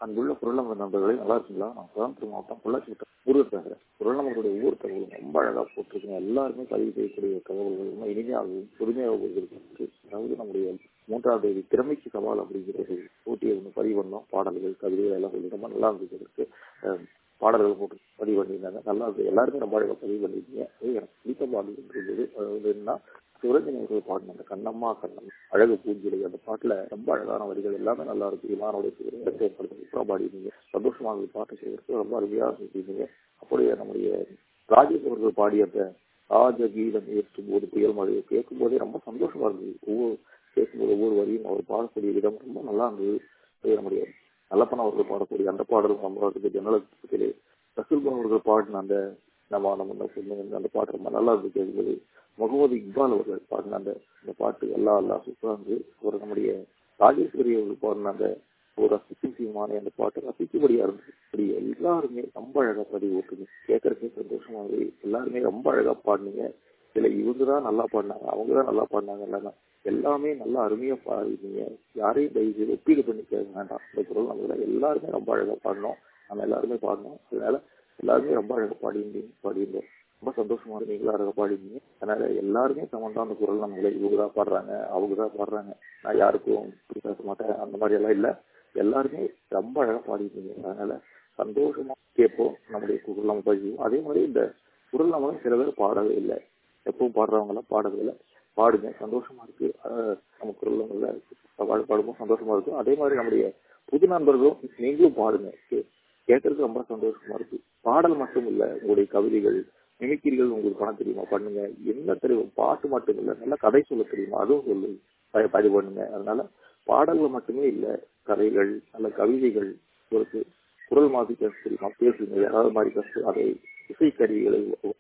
அன்புள்ள குரலமர் நண்பர்களே நல்லா இருக்குங்களா நான் கோயம்புத்தூர் மாவட்டம் பொள்ளாச்சி வட்டம் முருகர் பேசுகிறேன் குரலமருடைய ஒவ்வொரு தகவலும் ரொம்ப அழகாக போட்டிருக்கீங்க எல்லாருமே பதிவு செய்யக்கூடிய தகவல்கள் ரொம்ப இனிமையாகவும் பொறுமையாகவும் இருக்கு அதாவது நம்முடைய மூன்றாம் தேதி திறமைக்கு சவால் அப்படிங்கிறது போட்டியை வந்து பதிவு பண்ணோம் பாடல்கள் கவிதைகள் எல்லாம் சொல்லி ரொம்ப நல்லா இருந்துச்சு இருக்கு பாடல்கள் போட்டு பதிவு பண்ணியிருந்தாங்க நல்லா இருக்கு எல்லாருமே ரொம்ப அழகாக பதிவு பண்ணியிருக்கீங்க அது எனக்கு பிடித்த பாடல் இருந்தது அதாவது என்னன்னா சிவரஞ்சனி அவர்கள் பாடின அந்த கண்ணம்மா கண்ணம் அழகு பூஞ்சிலை அந்த பாட்டுல ரொம்ப அழகான வரிகள் எல்லாமே நல்லா இருக்கு விமானோட சூப்பரா பாடினீங்க சந்தோஷமாக பாட்டு செய்வதற்கு ரொம்ப அருமையா செஞ்சீங்க அப்படியே நம்முடைய ராஜேஷ் அவர்கள் பாடிய அந்த ராஜ கீதம் ஏற்றும் போது புயல் மழையை கேட்கும் போதே ரொம்ப சந்தோஷமா இருந்தது ஒவ்வொரு கேட்கும்போது ஒவ்வொரு வரியும் அவர் பாடக்கூடிய விதம் ரொம்ப நல்லா இருந்தது நம்முடைய நல்லப்பன் அவர்கள் பாடக்கூடிய அந்த பாடலும் நம்ம ஜன்னலத்திலே ரசூல்பா அவர்கள் பாடின அந்த நம்ம நம்ம அந்த பாட்டு ரொம்ப நல்லா இருந்துச்சு கேட்கும்போது முகமது இக்பால் அவர்கள் பாடின அந்த அந்த பாட்டு எல்லா எல்லா சூப்பராக இருந்து ஒரு நம்முடைய ராஜேஸ்வரி அவர்கள் பாடின அந்த ஒரு ரசிக்குமான அந்த பாட்டு ரசிக்கும்படியா இருந்துச்சு அப்படி எல்லாருமே ரொம்ப அழகா பதிவு ஓட்டுங்க கேட்கறதுக்கே சந்தோஷமா இருக்கு எல்லாருமே ரொம்ப அழகா பாடினீங்க இதுல இவங்க தான் நல்லா பாடினாங்க அவங்க தான் நல்லா பாடினாங்க இல்லைன்னா எல்லாமே நல்லா அருமையா பாடினீங்க யாரையும் தயவு செய்து ஒப்பீடு பண்ணிக்க வேண்டாம் இந்த குரல் நம்ம எல்லாருமே ரொம்ப அழகா பாடினோம் நம்ம எல்லாருமே பாடினோம் அதனால எல்லாருமே ரொம்ப அழகா பாடியிருந்தீங்க பாடியிருந்தோம் ரொம்ப சந்தோஷமா இருந்தீங்களா அழகா பாடினீங்க அதனால எல்லாருமே சமந்தான் அந்த குரல் நம்மளை இவங்க தான் பாடுறாங்க அவங்க தான் பாடுறாங்க நான் யாருக்கும் பேச மாட்டேன் அந்த மாதிரி எல்லாம் இல்ல எல்லாருமே ரொம்ப அழகா பாடிருந்தீங்க அதனால சந்தோஷமா கேட்போம் நம்முடைய குரல் நம்ம பதிவோம் அதே மாதிரி இந்த குரல் நம்மளும் சில பேர் பாடவே இல்லை எப்பவும் பாடுறவங்க எல்லாம் பாடவே இல்லை பாடுங்க சந்தோஷமா இருக்கு நம்ம குரல் பாடும்போது சந்தோஷமா இருக்கும் அதே மாதிரி நம்முடைய புது நண்பர்களும் நீங்களும் பாடுங்க கேட்கறதுக்கு ரொம்ப சந்தோஷமா இருக்கு பாடல் மட்டும் இல்ல உங்களுடைய கவிதைகள் மிமிக்கிரிகள் உங்களுக்கு பண்ண தெரியுமா பண்ணுங்க என்ன தெரியும் பாட்டு மட்டும் இல்ல நல்ல கதை சொல்ல தெரியுமா அதுவும் சொல்லு பதிவு பண்ணுங்க அதனால பாடல்கள் மட்டுமே இல்ல கதைகள் நல்ல கவிதைகள் உங்களுக்கு குரல் மாதிரி பேச தெரியுமா பேசுங்க யாராவது மாதிரி பேசு அதை இசைக்கருவிகளை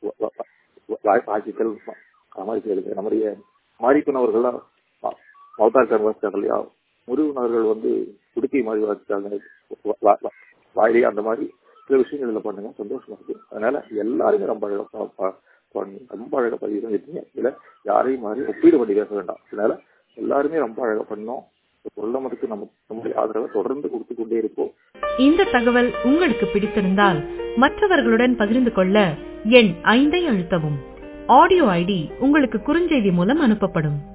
வாசித்தல் மாதிரி கேளுங்க நம்முடைய மாரிப்பன் அவர்கள்லாம் மௌதார் கார் வாசிச்சாங்க இல்லையா முருகன் அவர்கள் வந்து குடுக்கை மாதிரி வாசிச்சாங்க வாயிலே அந்த மாதிரி சில விஷயங்கள் இதில் பண்ணுங்க சந்தோஷமா இருக்கு அதனால எல்லாருமே ரொம்ப அழகா ரொம்ப அழகா பதிவு பண்ணிருக்கீங்க இதுல யாரையும் மாதிரி ஒப்பீடு பண்ணி பேச வேண்டாம் அதனால எல்லாருமே ரொம்ப அழகா பண்ணோம் சொல்லமதுக்கு நம்ம நம்முடைய ஆதரவை தொடர்ந்து கொடுத்து கொண்டே இருப்போம் இந்த தகவல் உங்களுக்கு பிடித்திருந்தால் மற்றவர்களுடன் பகிர்ந்து கொள்ள எண் ஐந்தை அழுத்தவும் ஆடியோ ஐடி உங்களுக்கு குறுஞ்செய்தி மூலம் அனுப்பப்படும்